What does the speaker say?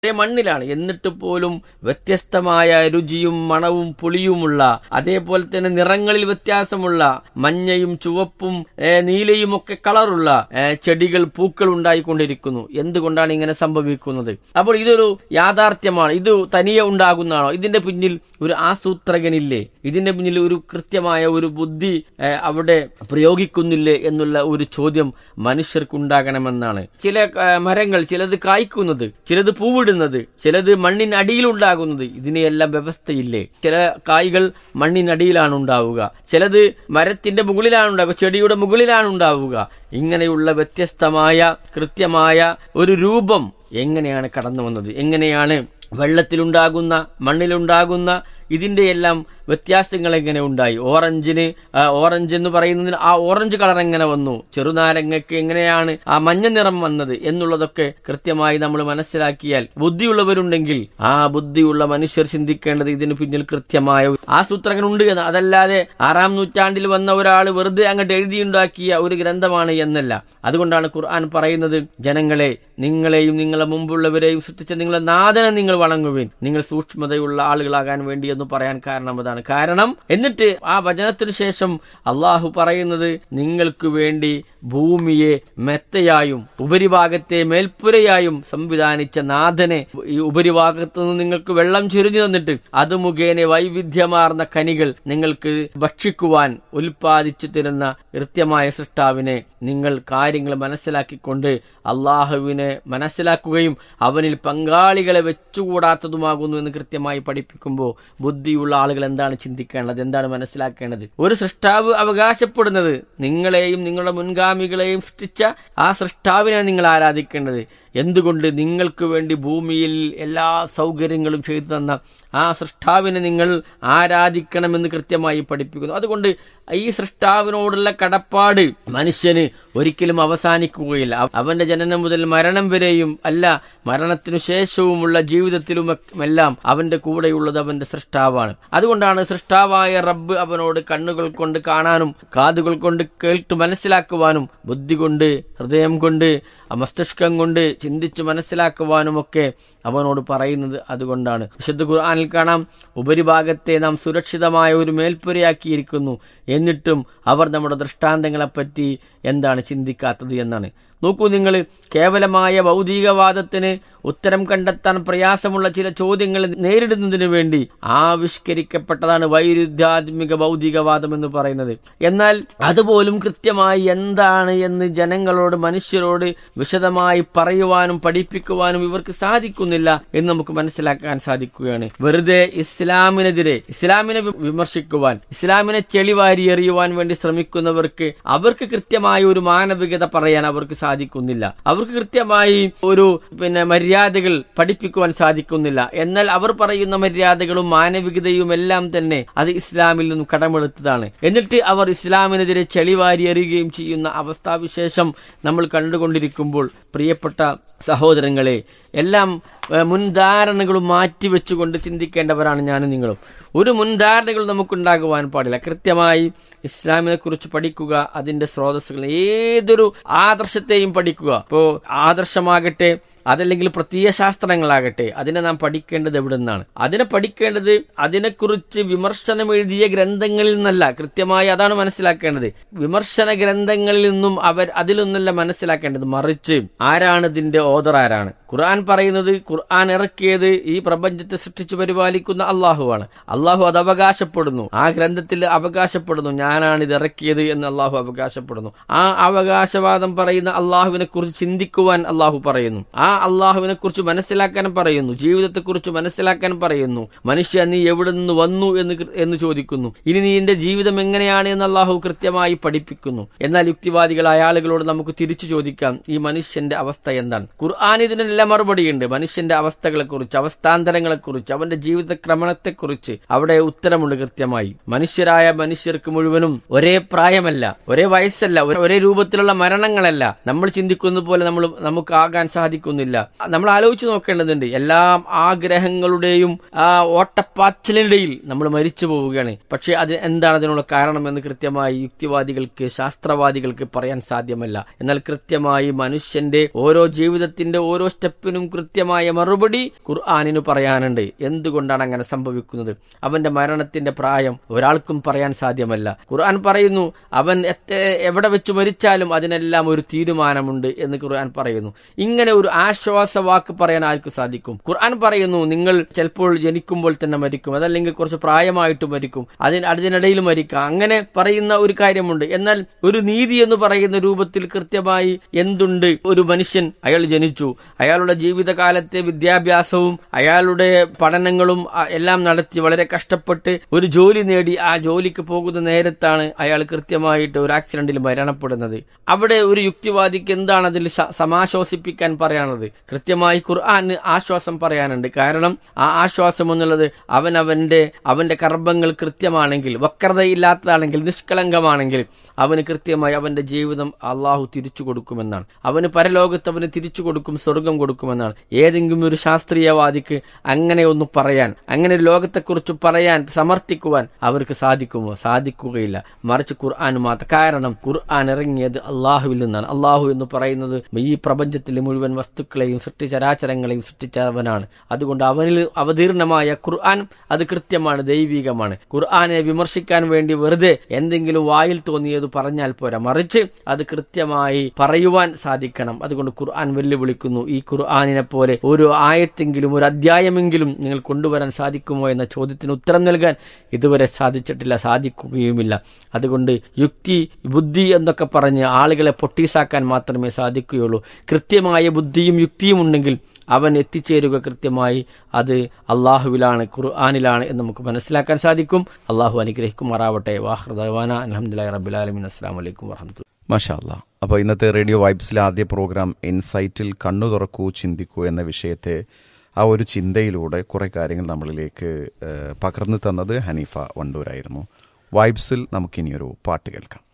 ഒരേ മണ്ണിലാണ് എന്നിട്ട് പോലും വ്യത്യസ്തമായ രുചിയും മണവും പുളിയുമുള്ള അതേപോലെ തന്നെ നിറങ്ങളിൽ വ്യത്യാസമുള്ള മഞ്ഞയും ചുവപ്പും ഏ, നീലയും ഒക്കെ കളറുള്ള ഏ, ചെടികൾ പൂക്കൾ ഉണ്ടായിക്കൊണ്ടിരിക്കുന്നു എന്തുകൊണ്ടാണ് ഇങ്ങനെ സംഭവിക്കുന്നത് അപ്പോൾ ഇതൊരു യാഥാർത്ഥ്യമാണ് ഇത് തനിയെ ഉണ്ടാകുന്നതാണോ ഇതിന്റെ പിന്നിൽ ഒരു ആസൂത്രകനില്ലേ ഇതിന്റെ പിന്നിൽ ഒരു കൃത്യമായ ഒരു ബുദ്ധി ഏ, അവിടെ പ്രയോഗിക്കുന്നില്ലേ എന്നുള്ള ഒരു ചോദ്യം മനുഷ്യർക്കുണ്ടാകണമെന്നാണ് ചില ഏ, മരങ്ങൾ ചിലത് കായ്ക്കുന്നത് ചിലത് പൂവിടുന്നത് ചിലത് മണ്ണിനടിയിലുണ്ടാകുന്നത് ഇതിനെയെല്ലാം വ്യവസ്ഥയില്ലേ ചില കായ്കൾ മണ്ണിനടിയിലാണ് ഉണ്ടാവുക ചിലത് മരത്തിന്റെ മുകളിലാണ് ഉണ്ടാവുക ചെടിയുടെ മുകളിലാണ് ഉണ്ടാവുക ഇങ്ങനെയുള്ള വ്യത്യസ്തമായ കൃത്യമായ ഒരു രൂപം എങ്ങനെയാണ് കടന്നു വന്നത് എങ്ങനെയാണ് വെള്ളത്തിലുണ്ടാകുന്ന മണ്ണിലുണ്ടാകുന്ന ഇതിന്റെ എല്ലാം വ്യത്യാസങ്ങൾ എങ്ങനെ ഉണ്ടായി ഓറഞ്ചിന് ആ, ഓറഞ്ച് എന്ന് പറയുന്നതിന് ആ ഓറഞ്ച് കളർ എങ്ങനെ വന്നു ചെറുനാരങ്ങയ്ക്ക് എങ്ങനെയാണ് ആ മഞ്ഞ നിറം വന്നത് എന്നുള്ളതൊക്കെ കൃത്യമായി നമ്മൾ മനസ്സിലാക്കിയാൽ ബുദ്ധിയുള്ളവരുണ്ടെങ്കിൽ ആ ബുദ്ധിയുള്ള മനുഷ്യർ ചിന്തിക്കേണ്ടത് ഇതിന് പിന്നിൽ കൃത്യമായ ഒരു ആസൂത്രകനുണ്ട് എന്ന് അതല്ലാതെ ആറാം നൂറ്റാണ്ടിൽ വന്ന ഒരാൾ വെറുതെ അങ്ങോട്ട് എഴുതിയുണ്ടാക്കിയ ഒരു ഗ്രന്ഥമാണ് എന്നല്ല അതുകൊണ്ടാണ് ഖുർആൻ പറയുന്നത് ജനങ്ങളെ നിങ്ങളെയും നിങ്ങളെ മുമ്പുള്ളവരെയും സൃഷ്ടിച്ച നിങ്ങളെ നാഥനെ നിങ്ങൾ വണങ്ങുവിൻ നിങ്ങൾ സൂക്ഷ്മതയുള്ള ആളുകളാകാൻ വേണ്ടി എന്ന് പറയാൻ കാരണം അതാണ് കാരണം എന്നിട്ട് ആ വചനത്തിന് ശേഷം അള്ളാഹു പറയുന്നത് നിങ്ങൾക്ക് വേണ്ടി ഭൂമിയെ മെത്തയായും ഉപരിഭാഗത്തെ മേൽപ്പുരയായും സംവിധാനിച്ച നാഥനെ ഈ ഉപരിഭാഗത്തു നിന്ന് നിങ്ങൾക്ക് വെള്ളം ചൊരിഞ്ഞു തന്നിട്ട് അത് മുഖേന വൈവിധ്യമാർന്ന കനികൾ നിങ്ങൾക്ക് ഭക്ഷിക്കുവാൻ ഉൽപ്പാദിച്ചു തരുന്ന കൃത്യമായ സൃഷ്ടാവിനെ നിങ്ങൾ കാര്യങ്ങൾ മനസ്സിലാക്കിക്കൊണ്ട് അള്ളാഹുവിനെ മനസ്സിലാക്കുകയും അവനിൽ പങ്കാളികളെ വെച്ചുകൂടാത്തതുമാകുന്നു എന്ന് കൃത്യമായി പഠിപ്പിക്കുമ്പോൾ ബുദ്ധിയുള്ള ആളുകൾ എന്താണ് ചിന്തിക്കേണ്ടത് എന്താണ് മനസ്സിലാക്കേണ്ടത് ഒരു സൃഷ്ടാവ് അവകാശപ്പെടുന്നത് നിങ്ങളെയും നിങ്ങളുടെ മുൻഗാമികളെയും സൃഷ്ടിച്ച ആ സൃഷ്ടാവിനെ നിങ്ങൾ ആരാധിക്കേണ്ടത് എന്തുകൊണ്ട് നിങ്ങൾക്ക് വേണ്ടി ഭൂമിയിൽ എല്ലാ സൗകര്യങ്ങളും ചെയ്തു തന്ന ആ സൃഷ്ടാവിനെ നിങ്ങൾ ആരാധിക്കണമെന്ന് കൃത്യമായി പഠിപ്പിക്കുന്നു അതുകൊണ്ട് ഈ സൃഷ്ടാവിനോടുള്ള കടപ്പാട് മനുഷ്യന് ഒരിക്കലും അവസാനിക്കുകയില്ല അവ- അവന്റെ ജനനം മുതൽ മരണം വരെയും അല്ല മരണത്തിനു ശേഷവുമുള്ള ജീവിതത്തിലും എല്ലാം അവന്റെ കൂടെയുള്ളത് അവന്റെ സൃഷ്ടാവാണ് അതുകൊണ്ടാണ് സൃഷ്ടാവായ റബ്ബ് അവനോട് കണ്ണുകൾ കൊണ്ട് കാണാനും കാതുകൾ കൊണ്ട് കേട്ട് മനസ്സിലാക്കുവാനും ബുദ്ധി കൊണ്ട് ഹൃദയം കൊണ്ട് ആ മസ്തിഷ്കം കൊണ്ട് ചിന്തിച്ച് മനസ്സിലാക്കുവാനുമൊക്കെ അവനോട് പറയുന്നത് അതുകൊണ്ടാണ് വിശുദ്ധ ഖുർആനിൽ കാണാം ഉപരിഭാഗത്തെ നാം സുരക്ഷിതമായ ഒരു മേൽപ്പുരയാക്കിയിരിക്കുന്നു എന്നിട്ടും അവർ നമ്മുടെ ദൃഷ്ടാന്തങ്ങളെപ്പറ്റി എന്താണ് ചിന്തിക്കാത്തത് എന്നാണ് നോക്കൂ നിങ്ങൾ കേവലമായ ഭൗതികവാദത്തിന് ഉത്തരം കണ്ടെത്താൻ പ്രയാസമുള്ള ചില ചോദ്യങ്ങൾ നേരിടുന്നതിന് വേണ്ടി ആവിഷ്കരിക്കപ്പെട്ടതാണ് വൈരുദ്ധ്യാത്മിക ഭൗതികവാദം എന്ന് പറയുന്നത് എന്നാൽ അതുപോലും കൃത്യമായി എന്താണ് എന്ന് ജനങ്ങളോട് മനുഷ്യരോട് വിശദമായി പറയുവാനും പഠിപ്പിക്കുവാനും ഇവർക്ക് സാധിക്കുന്നില്ല എന്ന് നമുക്ക് മനസ്സിലാക്കാൻ സാധിക്കുകയാണ് വെറുതെ ഇസ്ലാമിനെതിരെ ഇസ്ലാമിനെ വി- വിമർശിക്കുവാൻ ഇസ്ലാമിനെ ചെളിവാരി എറിയുവാൻ വേണ്ടി ശ്രമിക്കുന്നവർക്ക് അവർക്ക് കൃത്യമായ ഒരു മാനവികത പറയാൻ അവർക്ക് സാധിക്കുന്നില്ല അവർക്ക് കൃത്യമായി ഒരു പിന്നെ മര്യാദകൾ പഠിപ്പിക്കുവാൻ സാധിക്കുന്നില്ല എന്നാൽ അവർ പറയുന്ന മര്യാദകളും മാനവികതയും എല്ലാം തന്നെ അത് ഇസ്ലാമിൽ നിന്നും കടമെടുത്തതാണ് എന്നിട്ട് അവർ ഇസ്ലാമിനെതിരെ ചെളിവാരി എറിയുകയും ചെയ്യുന്ന അവസ്ഥാവിശേഷം നമ്മൾ കണ്ടുകൊണ്ടിരിക്കുമ്പോൾ പ്രിയപ്പെട്ട സഹോദരങ്ങളെ എല്ലാം ഏഹ്, മുൻധാരണകളും മാറ്റിവെച്ചുകൊണ്ട് ചിന്തിക്കേണ്ടവരാണ് ഞാനും നിങ്ങളും ഒരു മുൻധാരണകൾ നമുക്കുണ്ടാകുവാൻ പാടില്ല കൃത്യമായി ഇസ്ലാമിനെ കുറിച്ച് പഠിക്കുക അതിന്റെ സ്രോതസ്സുകൾ ഏതൊരു ആദർശത്തെയും പഠിക്കുക ഇപ്പോ ആദർശമാകട്ടെ അതല്ലെങ്കിൽ പ്രത്യയ ശാസ്ത്രങ്ങളാകട്ടെ അതിനെ നാം പഠിക്കേണ്ടത് എവിടെ നിന്നാണ് അതിനെ പഠിക്കേണ്ടത് അതിനെക്കുറിച്ച് വിമർശനം എഴുതിയ ഗ്രന്ഥങ്ങളിൽ നിന്നല്ല കൃത്യമായി അതാണ് മനസ്സിലാക്കേണ്ടത് വിമർശന ഗ്രന്ഥങ്ങളിൽ നിന്നും അവർ അതിൽ നിന്നല്ല മനസ്സിലാക്കേണ്ടത് മറിച്ച് ആരാണ് ഇതിന്റെ ഓദർ ആരാണ് ഖുർആൻ പറയുന്നത് ഖുർആൻ ഇറക്കിയത് ഈ പ്രപഞ്ചത്തെ സൃഷ്ടിച്ചു പരിപാലിക്കുന്ന അള്ളാഹുവാണ് അള്ളാഹു അത് അവകാശപ്പെടുന്നു ആ ഗ്രന്ഥത്തിൽ അവകാശപ്പെടുന്നു ഞാനാണ് ഇത് ഇറക്കിയത് എന്ന് അള്ളാഹു അവകാശപ്പെടുന്നു ആ അവകാശവാദം പറയുന്ന അള്ളാഹുവിനെ കുറിച്ച് ചിന്തിക്കുവാൻ അള്ളാഹു പറയുന്നു ആ അള്ളാഹുവിനെ കുറിച്ച് മനസ്സിലാക്കാൻ പറയുന്നു ജീവിതത്തെക്കുറിച്ച് മനസ്സിലാക്കാൻ പറയുന്നു മനുഷ്യ നീ എവിടെ നിന്ന് വന്നു എന്ന് കൃ- എന്ന് ചോദിക്കുന്നു ഇനി നീ എന്റെ ജീവിതം എങ്ങനെയാണ് എന്ന് അള്ളാഹു കൃത്യമായി പഠിപ്പിക്കുന്നു എന്നാൽ യുക്തിവാദികളായ ആളുകളോട് നമുക്ക് തിരിച്ചു ചോദിക്കാം ഈ മനുഷ്യന്റെ അവസ്ഥ എന്താണ് ഖുർആൻ ഇതിനെല്ലാം മറുപടിയുണ്ട് മനുഷ്യന്റെ അവസ്ഥകളെ കുറിച്ച് അവസ്ഥാന്തരങ്ങളെ കുറിച്ച് അവന്റെ ജീവിതക്രമണത്തെക്കുറിച്ച് അവിടെ ഉത്തരമുണ്ട് കൃത്യമായി മനുഷ്യരായ മനുഷ്യർക്ക് മുഴുവനും ഒരേ പ്രായമല്ല ഒരേ വയസ്സല്ല ഒരേ- ഒരേ രൂപത്തിലുള്ള മരണങ്ങളല്ല നമ്മൾ ചിന്തിക്കുന്നത് പോലെ നമ്മൾ നമുക്ക് ആകാൻ സാധിക്കുന്നില്ല നമ്മൾ ആലോചിച്ച് നോക്കേണ്ടതുണ്ട് എല്ലാ ആഗ്രഹങ്ങളുടെയും ആ ഓട്ടപ്പാ ഓട്ടപ്പാച്ചിലിനിടയിൽ നമ്മൾ മരിച്ചു പോവുകയാണ് പക്ഷേ അത് എന്താണ് അതിനുള്ള കാരണമെന്ന് കൃത്യമായി യുക്തിവാദികൾക്ക് ശാസ്ത്രവാദികൾക്ക് പറയാൻ സാധ്യമല്ല എന്നാൽ കൃത്യമായി മനുഷ്യന്റെ ഓരോ ജീവിതത്തിന്റെ ഓരോ സ്റ്റെപ്പിനും കൃത്യമായ മറുപടി ഖുർആാനിന് പറയാനുണ്ട് എന്തുകൊണ്ടാണ് അങ്ങനെ സംഭവിക്കുന്നത് അവന്റെ മരണത്തിന്റെ പ്രായം ഒരാൾക്കും പറയാൻ സാധ്യമല്ല ഖുർആൻ പറയുന്നു അവൻ എത്ത- എവിടെ വെച്ച് മരിച്ചാലും അതിനെല്ലാം ഒരു തീരുമാനമുണ്ട് എന്ന് ഖുർആൻ പറയുന്നു ഇങ്ങനെ ഒരു ആശ്വാസ വാക്ക് പറയാൻ ആർക്ക് സാധിക്കും ഖുർആൻ പറയുന്നു നിങ്ങൾ ചിലപ്പോൾ ജനിക്കുമ്പോൾ തന്നെ മരിക്കും അതല്ലെങ്കിൽ കുറച്ച് പ്രായമായിട്ട് മരിക്കും അതിന് അതിനിടയിൽ മരിക്കാം അങ്ങനെ പറയുന്ന ഒരു കാര്യമുണ്ട് എന്നാൽ ഒരു നീതി എന്ന് പറയുന്ന രൂപത്തിൽ കൃത്യമായി എന്തുണ്ട് ഒരു മനുഷ്യൻ അയാൾ ജനിച്ചു അയാളുടെ ജീവിതകാലത്തെ വിദ്യാഭ്യാസവും അയാളുടെ പഠനങ്ങളും അ, എല്ലാം നടത്തി വളരെ കഷ്ടപ്പെട്ട് ഒരു ജോലി നേടി ആ ജോലിക്ക് പോകുന്ന നേരത്താണ് അയാൾ കൃത്യമായിട്ട് ഒരു ആക്സിഡന്റിൽ മരണപ്പെടുന്നത് അവിടെ ഒരു യുക്തിവാദിക്ക് എന്താണ് അതിൽ സ- സമാശ്വസിപ്പിക്കാൻ പറയാനുള്ളത് കൃത്യമായി ഖുർആന് ആശ്വാസം പറയാനുണ്ട് കാരണം ആ ആശ്വാസം എന്നുള്ളത് അവൻ അവന്റെ അവന്റെ കർമ്മങ്ങൾ കൃത്യമാണെങ്കിൽ വക്രതയില്ലാത്തതാണെങ്കിൽ നിഷ്കളങ്കമാണെങ്കിൽ അവന് കൃത്യമായി അവന്റെ ജീവിതം അള്ളാഹു തിരിച്ചു കൊടുക്കുമെന്നാണ് അവന് പരലോകത്ത് അവന് തിരിച്ചു കൊടുക്കും സ്വർഗം കൊടുക്കുമെന്നാണ് ഏതെങ്കിലും ഒരു ശാസ്ത്രീയവാദിക്ക് അങ്ങനെ ഒന്ന് പറയാൻ അങ്ങനെ ഒരു ലോകത്തെക്കുറിച്ച് പറയാൻ സമർത്ഥിക്കുവാൻ അവർക്ക് സാധിക്കുമോ സാധിക്കുകയില്ല മറിച്ച് ഖുർആൻ മാത്രം കാരണം ഖുർആൻ ഇറങ്ങിയത് അള്ളാഹുവിൽ നിന്നാണ് അള്ളാഹു എന്ന് പറയുന്നത് ഈ പ്രപഞ്ചത്തിലെ മുഴുവൻ വസ്തുക്കളെയും സൃഷ്ടിചരാചരങ്ങളെയും സൃഷ്ടിച്ചവനാണ് അതുകൊണ്ട് അവനിൽ അവതീർണമായ ഖുർആൻ അത് കൃത്യമാണ് ദൈവികമാണ് ഖുർആനെ വിമർശിക്കാൻ വേണ്ടി വെറുതെ എന്തെങ്കിലും വായിൽ തോന്നിയത് പറഞ്ഞാൽ പോരാ മറിച്ച് അത് കൃത്യമായി പറയുവാൻ സാധിക്കണം അതുകൊണ്ട് ഖുർആൻ വെല്ലുവിളിക്കുന്നു ഈ ഖുർആനിനെ പോലെ ഒരു ആയത്തെങ്കിലും ഒരു അധ്യായമെങ്കിലും നിങ്ങൾ കൊണ്ടുവരാൻ സാധിക്കുമോ എന്ന ചോദ്യത്തിന് ഉത്തരം നൽകാൻ ഇതുവരെ സാധിച്ചിട്ടില്ല സാധിക്കുകയുമില്ല അതുകൊണ്ട് യുക്തി ബുദ്ധി എന്നൊക്കെ പറഞ്ഞ് ആളുകളെ പൊട്ടീസാക്കാൻ മാത്രമേ സാധിക്കുകയുള്ളൂ കൃത്യമായ ബുദ്ധിയും യുക്തിയും ഉണ്ടെങ്കിൽ അവൻ എത്തിച്ചേരുക കൃത്യമായി അത് അള്ളാഹുവിലാണ് ഖുർആാനിലാണ് എന്ന് നമുക്ക് മനസ്സിലാക്കാൻ സാധിക്കും അള്ളാഹു അനുഗ്രഹിക്കുമാറാവട്ടെ വാഹൃദാന അലഹമുല്ലാ റബുലാലമിൻ അസ്സാം വലൈക്കും വർഹമത്തു മഷാ അല്ലാ അപ്പോൾ ഇന്നത്തെ റേഡിയോ വൈബ്സിലെ ആദ്യ പ്രോഗ്രാം ഇൻസൈറ്റിൽ കണ്ണു തുറക്കൂ ചിന്തിക്കൂ എന്ന വിഷയത്തെ ആ ഒരു ചിന്തയിലൂടെ കുറെ കാര്യങ്ങൾ നമ്മളിലേക്ക് ഏഹ്, പകർന്നു തന്നത് ഹനീഫ വണ്ടൂരായിരുന്നു വൈബ്സിൽ നമുക്കിനിയൊരു പാട്ട് കേൾക്കാം